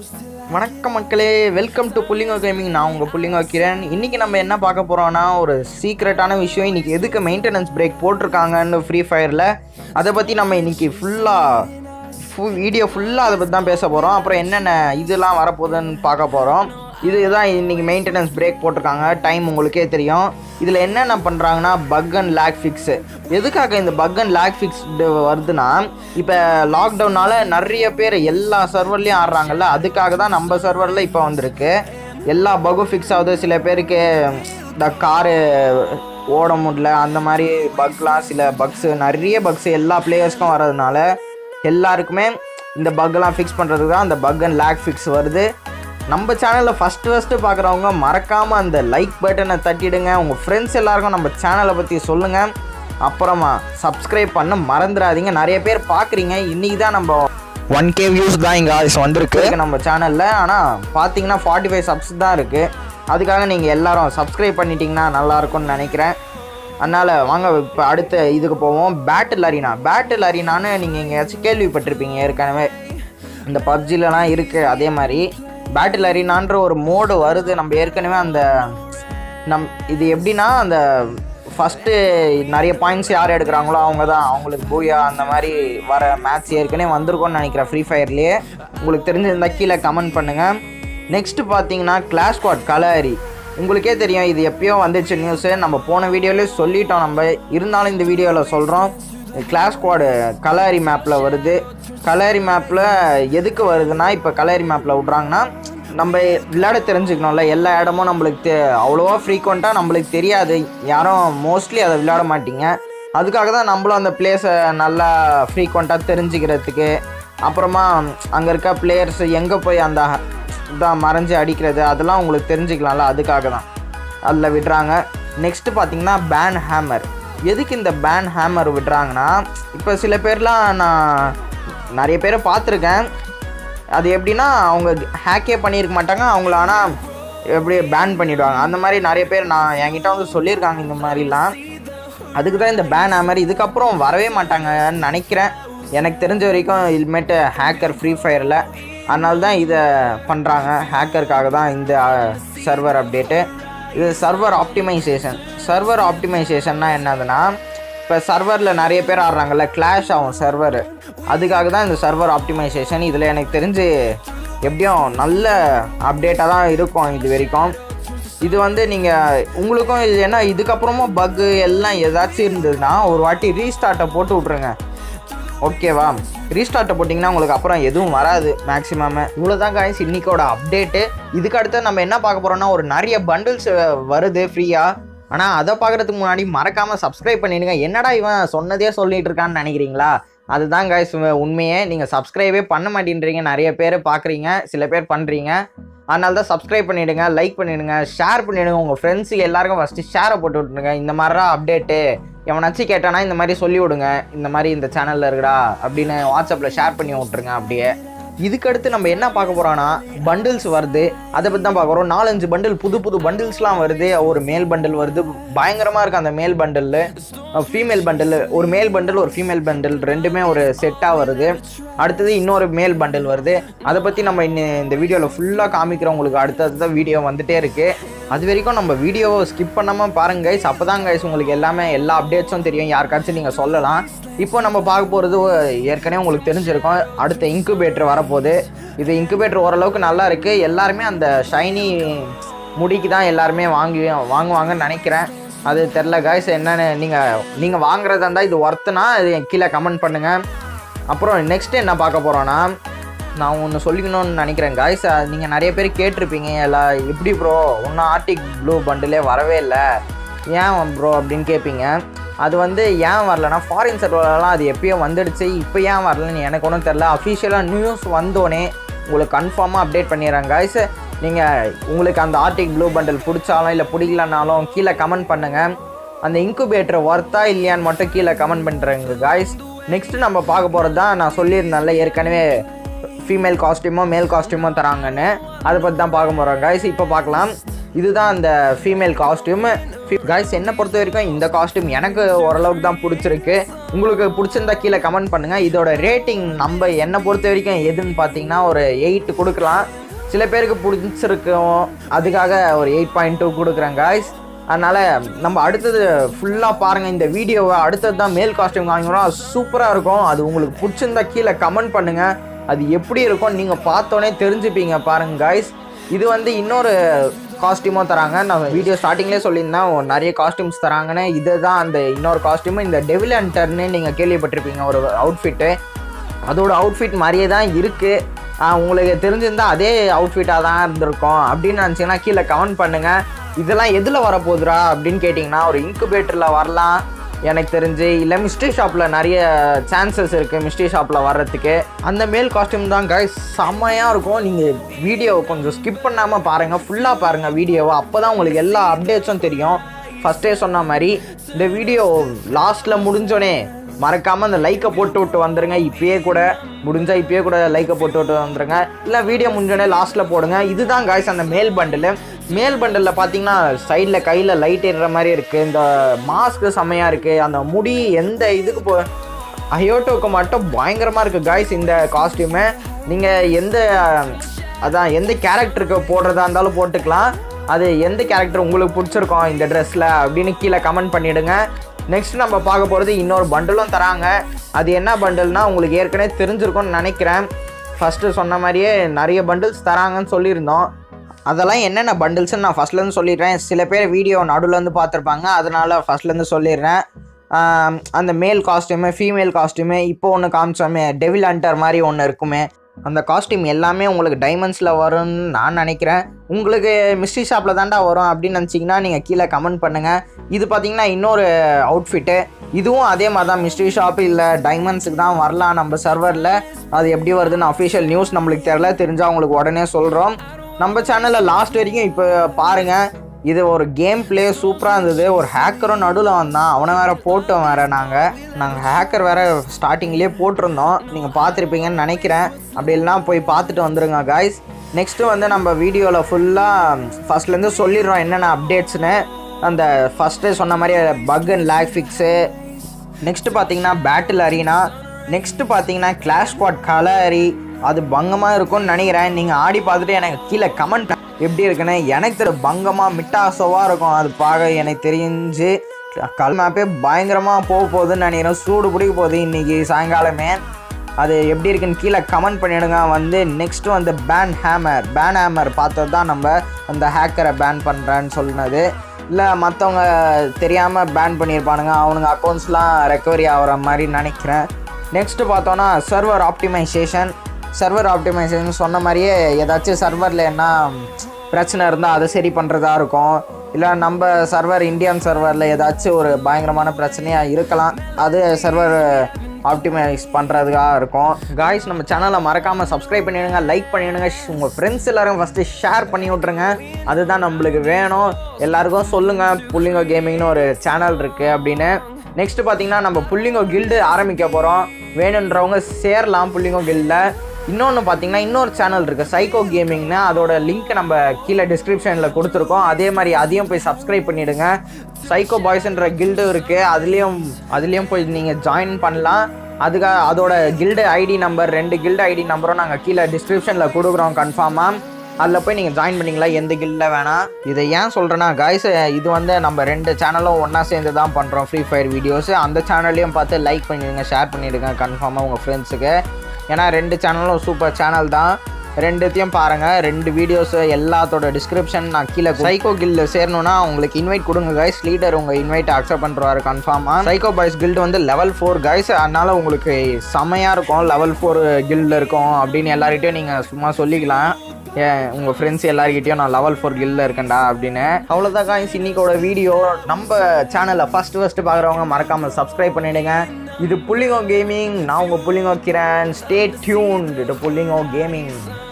வணக்கம் மக்களே welcome to புள்ளிங்கோ gaming நான் உங்கள் புள்ளிங்கோ கிரண் இன்றைக்கி நம்ம என்ன பார்க்க போகிறோன்னா ஒரு சீக்ரெட்டான விஷயம் இன்றைக்கி எதுக்கு மெயின்டெனன்ஸ் பிரேக் போட்டிருக்காங்கன்னு ஃப்ரீ ஃபயரில் அதை பற்றி நம்ம இன்றைக்கி ஃபுல்லாக ஃபுல் வீடியோ ஃபுல்லாக அதை பற்றி தான் பேச போகிறோம் அப்புறம் என்னென்ன இதெல்லாம் வரப்போகுதுன்னு பார்க்க போகிறோம் இதுதான் இன்றைக்கி மெயின்டெனன்ஸ் பிரேக் போட்டிருக்காங்க டைம் உங்களுக்கே தெரியும் இதில் என்னென்ன பண்ணுறாங்கன்னா பக் அண்ட் லேக் ஃபிக்ஸு எதுக்காக இந்த பக் அண்ட் லேக் ஃபிக்ஸ் வருதுன்னா இப்போ லாக்டவுனால் நிறைய பேர் எல்லா சர்வர்லேயும் ஆடுறாங்கல்ல அதுக்காக தான் நம்ம சர்வரில் இப்போ வந்திருக்கு எல்லா பக்கும் ஃபிக்ஸ் ஆகுது சில பேருக்கு இந்த காரு ஓட முடியல அந்த மாதிரி பக்லாம் சில பக்ஸு நிறைய பக்ஸ் எல்லா பிளேயர்ஸ்க்கும் வர்றதுனால எல்லாருக்குமே இந்த பக்லாம் ஃபிக்ஸ் பண்ணுறதுக்கு தான் அந்த பக் அண்ட் லேக் ஃபிக்ஸ் வருது நம்ம சேனலில் ஃபஸ்ட்டு ஃபஸ்ட்டு பார்க்குறவங்க மறக்காமல் அந்த லைக் பட்டனை தட்டிடுங்க உங்கள் ஃப்ரெண்ட்ஸ் எல்லாருக்கும் நம்ம சேனலை பற்றி சொல்லுங்கள் அப்புறமா சப்ஸ்கிரைப் பண்ண மறந்துடாதீங்க நிறைய பேர் பார்க்குறீங்க இன்றைக்கி தான் நம்ம ஒன் கே வியூஸ் தான் இங்கே வந்திருக்கு நம்ம சேனலில் ஆனால் பார்த்தீங்கன்னா ஃபார்ட்டி ஃபைவ் சப்ஸ் தான் இருக்குது அதுக்காக நீங்கள் எல்லாரும் சப்ஸ்கிரைப் பண்ணிட்டீங்கன்னா நல்லாயிருக்கும்னு நினைக்கிறேன் அதனால் வாங்க இப்போ அடுத்த இதுக்கு போவோம் பேட்டில் அரினா பேட்டில் அரினான்னு நீங்கள் எங்கேயாச்சும் கேள்விப்பட்டிருப்பீங்க ஏற்கனவே இந்த பப்ஜிலலாம் இருக்குது அதே மாதிரி பேட்டில் அரினான்ற ஒரு மோடு வருது நம்ம ஏற்கனவே அந்த நம் இது எப்படின்னா அந்த ஃபஸ்ட்டு நிறைய பாயிண்ட்ஸ் யார் எடுக்கிறாங்களோ அவங்க தான் அவங்களுக்கு பூயா அந்த மாதிரி வர மேட்ச் ஏற்கனவே வந்திருக்கும்னு நினைக்கிறேன் ஃப்ரீ ஃபயர்லேயே உங்களுக்கு தெரிஞ்சிருந்தா கீழே கமெண்ட் பண்ணுங்கள் நெக்ஸ்ட்டு பார்த்தீங்கன்னா கிளாஸ் ஸ்குவாட் கலரி உங்களுக்கே தெரியும் இது எப்பயோ வந்துச்சு நியூஸு நம்ம போன வீடியோலேயே சொல்லிட்டோம் நம்ம இருந்தாலும் இந்த வீடியோவில் சொல்கிறோம் கிளாஸ் ஸ்குவாடு கலரி மேப்பில் வருது கலரி மேப்பில் எதுக்கு வருதுன்னா இப்போ கலரி மேப்பில் விட்றாங்கன்னா நம்ம விளையாட தெரிஞ்சுக்கணும்ல எல்லா இடமும் நம்மளுக்கு தெ அவ்வளோவா ஃப்ரீக்வெண்ட்டாக நம்மளுக்கு தெரியாது யாரும் மோஸ்ட்லி அதை விளையாட மாட்டீங்க அதுக்காக தான் நம்மளும் அந்த பிளேஸை நல்லா ஃப்ரீக்வெண்ட்டாக தெரிஞ்சுக்கிறதுக்கு அப்புறமா அங்கே இருக்க பிளேயர்ஸ் எங்கே போய் அந்த இதான் மறைஞ்சு அடிக்கிறது அதெல்லாம் உங்களுக்கு தெரிஞ்சுக்கலாம்ல அதுக்காக தான் அதில் விடுறாங்க நெக்ஸ்ட்டு பார்த்தீங்கன்னா பேன் ஹேமர் எதுக்கு இந்த பேன் ஹேமர் விடுறாங்கன்னா இப்போ சில பேர்லாம் நான் நிறைய பேரை பார்த்துருக்கேன் அது எப்படின்னா அவங்க ஹேக்கே பண்ணியிருக்க மாட்டாங்க அவங்கள ஆனால் எப்படி பேன் பண்ணிவிடுவாங்க அந்த மாதிரி நிறைய பேர் நான் என்கிட்ட வந்து சொல்லியிருக்காங்க இந்த மாதிரிலாம் அதுக்கு தான் இந்த பேன் ஹேமர் இதுக்கப்புறம் வரவே மாட்டாங்கன்னு நினைக்கிறேன் எனக்கு தெரிஞ்ச வரைக்கும் இனிமேட்டு ஹேக்கர் ஃப்ரீ ஃபயரில் அதனால தான் இதை பண்ணுறாங்க ஹேக்கருக்காக தான் இந்த சர்வர் அப்டேட்டு இது சர்வர் ஆப்டிமைசேஷன் சர்வர் ஆப்டிமைசேஷன்னா என்னதுன்னா இப்போ சர்வரில் நிறைய பேர் ஆடுறாங்கல்ல கிளாஷ் ஆகும் சர்வர் அதுக்காக தான் இந்த சர்வர் ஆப்டிமைசேஷன் இதில் எனக்கு தெரிஞ்சு எப்படியும் நல்ல அப்டேட்டாக தான் இருக்கும் இது வரைக்கும் இது வந்து நீங்கள் உங்களுக்கும் இது என்ன இதுக்கப்புறமும் பக்கு எல்லாம் ஏதாச்சும் இருந்ததுன்னா ஒரு வாட்டி ரீஸ்டார்ட்டை போட்டு விட்ருங்க ஓகேவா ரீஸ்டார்ட்டை போட்டிங்கன்னா உங்களுக்கு அப்புறம் எதுவும் வராது மேக்ஸிமம் இவ்வளோ தான் காய்ஸ் இன்றைக்கோட அப்டேட்டு இதுக்கு அடுத்து நம்ம என்ன பார்க்க போகிறோம்னா ஒரு நிறைய பண்டில்ஸ் வருது ஃப்ரீயாக ஆனால் அதை பார்க்குறதுக்கு முன்னாடி மறக்காமல் சப்ஸ்கிரைப் பண்ணிடுங்க என்னடா இவன் சொன்னதே சொல்லிட்டு இருக்கான்னு நினைக்கிறீங்களா அதுதான் காய்ஸ் உண்மையே நீங்கள் சப்ஸ்கிரைபே பண்ண மாட்டேன்றீங்க நிறைய பேர் பார்க்குறீங்க சில பேர் பண்ணுறீங்க அதனால தான் சப்ஸ்கிரைப் பண்ணிவிடுங்க லைக் பண்ணிவிடுங்க ஷேர் பண்ணிவிடுங்க உங்கள் ஃப்ரெண்ட்ஸுக்கு எல்லாருக்கும் ஃபஸ்ட்டு ஷேரை போட்டு விட்ருங்க இந்த மாதிரிலாம் அப்டேட்டு எவனாச்சும் கேட்டானா இந்த மாதிரி சொல்லி விடுங்க இந்த மாதிரி இந்த சேனலில் இருக்குடா அப்படின்னு வாட்ஸ்அப்பில் ஷேர் பண்ணி விட்ருங்க அப்படியே இதுக்கடுத்து நம்ம என்ன பார்க்க போகிறோன்னா பண்டில்ஸ் வருது அதை பற்றி தான் பார்க்குறோம் நாலஞ்சு பண்டில் புது புது பண்டில்ஸ்லாம் வருது ஒரு மேல் பண்டில் வருது பயங்கரமாக இருக்குது அந்த மேல் பண்டில் ஃபீமேல் பண்டில் ஒரு மேல் பண்டில் ஒரு ஃபீமேல் பண்டில் ரெண்டுமே ஒரு செட்டாக வருது அடுத்தது இன்னொரு மேல் பண்டில் வருது அதை பற்றி நம்ம இன்னும் இந்த வீடியோவில் ஃபுல்லாக காமிக்கிறோம் உங்களுக்கு அடுத்தடுத்த வீடியோ வந்துகிட்டே இருக்குது அது வரைக்கும் நம்ம வீடியோவை ஸ்கிப் பண்ணாமல் பாருங்க கைஸ் அப்போ தான் கைஸ் உங்களுக்கு எல்லாமே எல்லா அப்டேட்ஸும் தெரியும் யாருக்காச்சும் நீங்கள் சொல்லலாம் இப்போ நம்ம பார்க்க போகிறது ஏற்கனவே உங்களுக்கு தெரிஞ்சிருக்கும் அடுத்த இன்குபேட்டர் வரப்போகுது இது இன்குபேட்டர் ஓரளவுக்கு நல்லா இருக்குது எல்லாருமே அந்த ஷைனி முடிக்கு தான் எல்லாருமே வாங்கி வாங்குவாங்கன்னு நினைக்கிறேன் அது தெரில காய்ஸ் என்னென்னு நீங்கள் நீங்கள் வாங்குறதா இருந்தால் இது ஒர்த்துனா இது கீழே கமெண்ட் பண்ணுங்கள் அப்புறம் நெக்ஸ்ட் என்ன பார்க்க போகிறோன்னா நான் ஒன்று சொல்லிக்கணும்னு நினைக்கிறேன் காய்ஸ் நீங்கள் நிறைய பேர் கேட்டிருப்பீங்க எல்லாம் எப்படி ப்ரோ ஒன்றும் ஆர்டிக் ப்ளூ பண்டிலே வரவே இல்லை ஏன் ப்ரோ அப்படின்னு கேட்பீங்க அது வந்து ஏன் வரலன்னா ஃபாரின் சர்வர்லாம் அது எப்பயோ வந்துடுச்சு இப்போ ஏன் வரலன்னு எனக்கு ஒன்றும் தெரில அஃபிஷியலாக நியூஸ் வந்தோடனே உங்களுக்கு கன்ஃபார்மாக அப்டேட் பண்ணிடுறேன் காய்ஸ் நீங்கள் உங்களுக்கு அந்த ஆர்டிக் ப்ளூ பண்டில் பிடிச்சாலும் இல்லை பிடிக்கலனாலும் கீழே கமெண்ட் பண்ணுங்கள் அந்த இன்குபேட்டர் ஒர்த்தா இல்லையான்னு மட்டும் கீழே கமெண்ட் பண்ணுறேங்க காய்ஸ் நெக்ஸ்ட்டு நம்ம பார்க்க போகிறது தான் நான் சொல்லியிருந்தேன்ல ஏற்கனவே ஃபீமேல் காஸ்டியூமோ மேல் காஸ்டியூமோ தராங்கன்னு அதை பற்றி தான் பார்க்க போகிறோம் காய்ஸ் இப்போ பார்க்கலாம் இதுதான் அந்த ஃபீமேல் காஸ்டியூம் காய்ஸ் என்னை பொறுத்த வரைக்கும் இந்த காஸ்டியூம் எனக்கு ஓரளவுக்கு தான் பிடிச்சிருக்கு உங்களுக்கு பிடிச்சிருந்தா கீழே கமெண்ட் பண்ணுங்கள் இதோட ரேட்டிங் நம்ம என்னை பொறுத்த வரைக்கும் எதுன்னு பார்த்தீங்கன்னா ஒரு எயிட் கொடுக்கலாம் சில பேருக்கு பிடிச்சிருக்கும் அதுக்காக ஒரு எயிட் பாயிண்ட் டூ கொடுக்குறேன் காய்ஸ் அதனால் நம்ம அடுத்தது ஃபுல்லாக பாருங்கள் இந்த வீடியோவை அடுத்தது தான் மேல் காஸ்டியூம் வாங்குறோம் சூப்பராக இருக்கும் அது உங்களுக்கு பிடிச்சிருந்தா கீழே கமெண்ட் பண்ணுங்கள் அது எப்படி இருக்கும் நீங்கள் பார்த்தோன்னே தெரிஞ்சுப்பீங்க பாருங்கள் காய்ஸ் இது வந்து இன்னொரு காஸ்டியூமும் தராங்க நான் வீடியோ ஸ்டார்டிங்லேயே சொல்லியிருந்தேன் ஒரு நிறைய காஸ்டியூம்ஸ் தராங்கன்னு இதுதான் அந்த இன்னொரு காஸ்டியூம் இந்த டெவில் அண்டர்னு நீங்கள் கேள்விப்பட்டிருப்பீங்க ஒரு அவுட்ஃபிட்டு அதோட அவுட்ஃபிட் மாதிரியே தான் இருக்குது உங்களுக்கு தெரிஞ்சிருந்தா அதே அவுட்ஃபிட்டாக தான் இருந்திருக்கும் அப்படின்னு நினச்சிங்கன்னா கீழே கமெண்ட் பண்ணுங்கள் இதெல்லாம் எதில் வரப்போகுதுரா அப்படின்னு கேட்டிங்கன்னா ஒரு இன்குபேட்டரில் வரலாம் எனக்கு தெரிஞ்சு இல்லை மிஸ்ட்ரி ஷாப்பில் நிறைய சான்சஸ் இருக்குது மிஸ்ட்ரி ஷாப்பில் வர்றதுக்கு அந்த மேல் காஸ்டியூம் தான் guys செம்மையாக இருக்கும் நீங்கள் வீடியோவை கொஞ்சம் ஸ்கிப் பண்ணாமல் பாருங்கள் ஃபுல்லாக பாருங்கள் வீடியோவை அப்போ தான் உங்களுக்கு எல்லா அப்டேட்ஸும் தெரியும் ஃபஸ்ட்டே சொன்ன மாதிரி இந்த வீடியோ லாஸ்ட்டில் முடிஞ்சோடனே மறக்காமல் அந்த லைக்கை போட்டு விட்டு வந்துருங்க இப்பயே கூட முடிஞ்சால் இப்பயே கூட லைக்கை போட்டு விட்டு வந்துருங்க இல்லை வீடியோ முடிஞ்சோடனே லாஸ்ட்டில் போடுங்க இதுதான் காய்ஸ் அந்த மேல் பண்டில் மேல் பண்டலில் பார்த்தீங்கன்னா சைடில் கையில் லைட் ஏறுற மாதிரி இருக்குது இந்த மாஸ்க்கு செம்மையாக இருக்குது அந்த முடி எந்த இதுக்கு போ அயோட்டோக்கு மட்டும் பயங்கரமாக இருக்குது காய்ஸ் இந்த காஸ்டியூமு நீங்கள் எந்த அதான் எந்த கேரக்டருக்கு போடுறதா இருந்தாலும் போட்டுக்கலாம் அது எந்த கேரக்டர் உங்களுக்கு பிடிச்சிருக்கோம் இந்த ட்ரெஸ்ஸில் அப்படின்னு கீழே கமெண்ட் பண்ணிவிடுங்க நெக்ஸ்ட் நம்ம பார்க்க போகிறது இன்னொரு பண்டலும் தராங்க அது என்ன பண்டல்னால் உங்களுக்கு ஏற்கனவே தெரிஞ்சிருக்கும்னு நினைக்கிறேன் ஃபஸ்ட்டு சொன்ன மாதிரியே நிறைய பண்டில்ஸ் தராங்கன்னு சொல்லியிருந்தோம் அதெல்லாம் என்னென்ன பண்டில்ஸ்னு நான் ஃபஸ்ட்லேருந்து சொல்லிடுறேன் சில பேர் வீடியோ நடுவுலேருந்து பார்த்துருப்பாங்க அதனால் ஃபஸ்ட்லேருந்து சொல்லிடுறேன் ஆம், அந்த மேல் காஸ்டியூமு ஃபீமேல் காஸ்டியூமு இப்போ ஒன்று காமிச்சோமே டெவில் அண்டர் மாதிரி ஒன்று இருக்குமே அந்த காஸ்டியூம் எல்லாமே உங்களுக்கு டைமண்ட்ஸில் வரும்னு நான் நினைக்கிறேன் உங்களுக்கு மிஸ்ட்ரி ஷாப்பில் தாண்டா வரும் அப்படின்னு நினச்சிங்கன்னா நீங்கள் கீழே கமெண்ட் பண்ணுங்கள் இது பார்த்தீங்கன்னா இன்னொரு அவுட்ஃபிட்டு இதுவும் அதே மாதிரி தான் மிஸ்ட்ரி ஷாப் இல்லை டைமண்ட்ஸுக்கு தான் வரலாம் நம்ம சர்வரில் அது எப்படி வருதுன்னு அஃபிஷியல் நியூஸ் நம்மளுக்கு தெரில தெரிஞ்சால் உங்களுக்கு உடனே சொல்கிறோம் நம்ம சேனலில் லாஸ்ட் வரைக்கும் இப்போ பாருங்கள் இது ஒரு கேம் ப்ளே சூப்பராக இருந்தது ஒரு ஹேக்கரும் நடுவில் வந்தான் அவனை வேற போட்டோம் வேற நாங்கள் நாங்கள் ஹேக்கர் வேற ஸ்டார்டிங்லேயே போட்டிருந்தோம் நீங்கள் பார்த்துருப்பீங்கன்னு நினைக்கிறேன் அப்படி இல்லைனா போய் பார்த்துட்டு வந்துருங்க காய்ஸ் நெக்ஸ்ட்டு வந்து நம்ம வீடியோவில் ஃபுல்லாக ஃபஸ்ட்லேருந்து சொல்லிடுறோம் என்னென்ன அப்டேட்ஸ்னு அந்த ஃபஸ்ட்டு சொன்ன மாதிரி bug and lag fix next பார்த்தீங்கன்னா பேட்டில் அரீனா நெக்ஸ்ட்டு பார்த்தீங்கன்னா கிளாஷ் ஸ்குவாட் கலரி அது பங்கமாக இருக்கும்னு நினைக்கிறேன் நீங்கள் ஆடி பார்த்துட்டு எனக்கு கீழே கமெண்ட் எப்படி இருக்குன்னு எனக்கு தெரிய பங்கமாக மிட்டாசோவாக இருக்கும் அது பார்க்க எனக்கு தெரிஞ்சு கல் மேப்பே பயங்கரமாக போக போகுதுன்னு நினைக்கிறேன் சூடு பிடிக்க போகுது இன்றைக்கி சாயங்காலமே அது எப்படி இருக்குன்னு கீழே கமெண்ட் பண்ணிவிடுங்க வந்து நெக்ஸ்ட்டு வந்து பேன் ஹேமர் பேன் ஹேமர் பார்த்தது தான் நம்ம அந்த ஹேக்கரை பேன் பண்ணுறேன்னு சொன்னது இல்லை மற்றவங்க தெரியாமல் பேன் பண்ணியிருப்பானுங்க அவனுங்க அக்கௌண்ட்ஸ்லாம் ரெக்கவரி ஆகிற மாதிரி நினைக்கிறேன் நெக்ஸ்ட்டு பார்த்தோன்னா சர்வர் ஆப்டிமைசேஷன் சர்வர் ஆப்டிமைசேஷன் சொன்ன மாதிரியே ஏதாச்சும் சர்வரில் என்ன பிரச்சனை இருந்தால் அதை சரி பண்ணுறதா இருக்கும் இல்லை நம்ம சர்வர் இந்தியன் சர்வரில் ஏதாச்சும் ஒரு பயங்கரமான பிரச்சனையாக இருக்கலாம் அது சர்வர் ஆப்டிமைஸ் பண்ணுறதுக்காக இருக்கும் காய்ஸ் நம்ம சேனலை மறக்காமல் சப்ஸ்கிரைப் பண்ணிடுங்க லைக் பண்ணிடுங்க உங்கள் ஃப்ரெண்ட்ஸ் எல்லாரும் ஃபஸ்ட்டு ஷேர் பண்ணி விட்ருங்க அதுதான் நம்மளுக்கு வேணும் எல்லாருக்கும் சொல்லுங்கள் புள்ளிங்கோ கேமிங்னு ஒரு சேனல் இருக்குது அப்படின்னு நெக்ஸ்ட் பார்த்தீங்கன்னா நம்ம புள்ளிங்கோ கில்டு ஆரம்பிக்க போகிறோம் வேணுன்றவங்க சேரலாம் புள்ளிங்கோ கில்டில் இன்னொன்று பார்த்தீங்கன்னா இன்னொரு சேனல் இருக்குது சைக்கோ கேமிங்னு அதோட லிங்க் நம்ம கீழே டிஸ்கிரிப்ஷனில் கொடுத்துருக்கோம் அதே மாதிரி அதையும் போய் சப்ஸ்கிரைப் பண்ணிவிடுங்க சைக்கோ பாய்ஸ்ன்ற கில்டு இருக்குது அதுலேயும் அதுலேயும் போய் நீங்கள் ஜாயின் பண்ணலாம் அதுக்காக அதோட கில்டு ஐடி நம்பர் ரெண்டு கில்டு ஐடி நம்பரும் நாங்கள் கீழே டிஸ்கிரிப்ஷனில் கொடுக்குறோம் கன்ஃபார்மாக அதில் போய் நீங்கள் ஜாயின் பண்ணிங்களா எந்த கில்டில் வேணாம் இதை ஏன் சொல்கிறேன்னா காய்ஸ் இது வந்து நம்ம ரெண்டு சேனலும் ஒன்றா சேர்ந்து தான் பண்ணுறோம் ஃப்ரீ ஃபயர் வீடியோஸ் அந்த சேனல்லையும் பார்த்து லைக் பண்ணிடுங்க ஷேர் பண்ணிவிடுங்க கன்ஃபார்மாக உங்கள் ஃப்ரெண்ட்ஸுக்கு ஏன்னா ரெண்டு சேனலும் சூப்பர் சேனல் தான் ரெண்டுத்தையும் பாருங்கள் ரெண்டு வீடியோஸ் எல்லாத்தோட டிஸ்கிரிப்ஷன் நான் கீழே சைக்கோ கில்டு சேரணும்னா உங்களுக்கு இன்வைட் கொடுங்க கைஸ் லீடர் உங்கள் இன்வைட் அக்செப்ட் பண்ணுறாரு கன்ஃபார்மாக சைக்கோ பாய்ஸ் கில்டு வந்து லெவல் ஃபோர் கைஸ் அதனால உங்களுக்கு செமையாக இருக்கும் லெவல் ஃபோர் கில்டில் இருக்கும் அப்படின்னு எல்லார்கிட்டையும் நீங்கள் சும்மா சொல்லிக்கலாம் ஏன் உங்கள் ஃப்ரெண்ட்ஸ் எல்லாருக்கிட்டையும் நான் லெவல் ஃபோர் கில்ல இருக்கேன்டா அப்படின்னு அவ்வளோதான் காய்ஸ் இன்னைக்கோட வீடியோ நம்ம சேனலை ஃபஸ்ட்டு ஃபஸ்ட்டு பார்க்குறவங்க மறக்காமல் சப்ஸ்கிரைப் பண்ணிடுங்க இது புள்ளிங்கோ கேமிங் நான் உங்கள் புள்ளிங்கோ கிரண் ஸ்டே டியூன் இது புள்ளிங்கோ கேமிங்